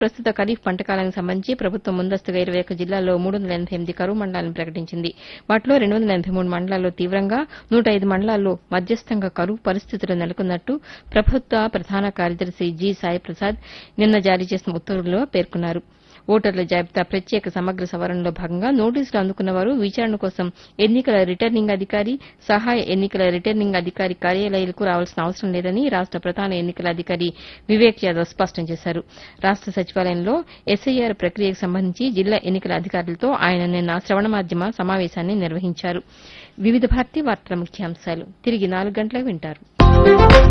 ప్రస్తుత ఖరీఫ్ పంట కాలానికి సంబంధించి ప్రభుత్వం ముందస్తుగా ఇరవై ఒక్క జిల్లాల్లో మూడు వందల ఎనబై ఎనిమిది కరువు మండలాలను ప్రకటించింది వాటిలో రెండు వందల ఎనబై మూడు మండలాల్లో తీవ్రంగా నూట ఐదు మండలాల్లో మధ్యస్థంగా కరువు పరిస్థితులు నెలకొన్నట్టు ప్రభుత్వ ప్రధాన కార్యదర్శి జి సాయి ప్రసాద్ నిన్న జారీ చేసిన ఉత్తర్వుల్లో పేర్కొన్నారు ఓటర్ల జాబితా ప్రత్యేక సమగ్ర సవరణలో భాగంగా నోటీసులు అందుకున్న వారు విచారణ కోసం ఎన్నికల రిటర్నింగ్ అధికారి సహాయ ఎన్నికల రిటర్నింగ్ అధికారి కార్యాలయాలకు రావాల్సిన అవసరం లేదని రాష్ట ప్రధాన ఎన్నికల అధికారి వివేక్ యాదవ్ స్పష్టం చేశారు రాష్ట సచివాలయంలో ఎస్ఐఆర్ ప్రక్రియకు సంబంధించి జిల్లా ఎన్నికల అధికారులతో ఆయన నిన్న శ్రవణ మాధ్యమ సమావేశాన్ని నిర్వహించారు వివిధ భారతి వార్తల ముఖ్యాంశాలు తిరిగి నాలుగు గంటలకు వింటారు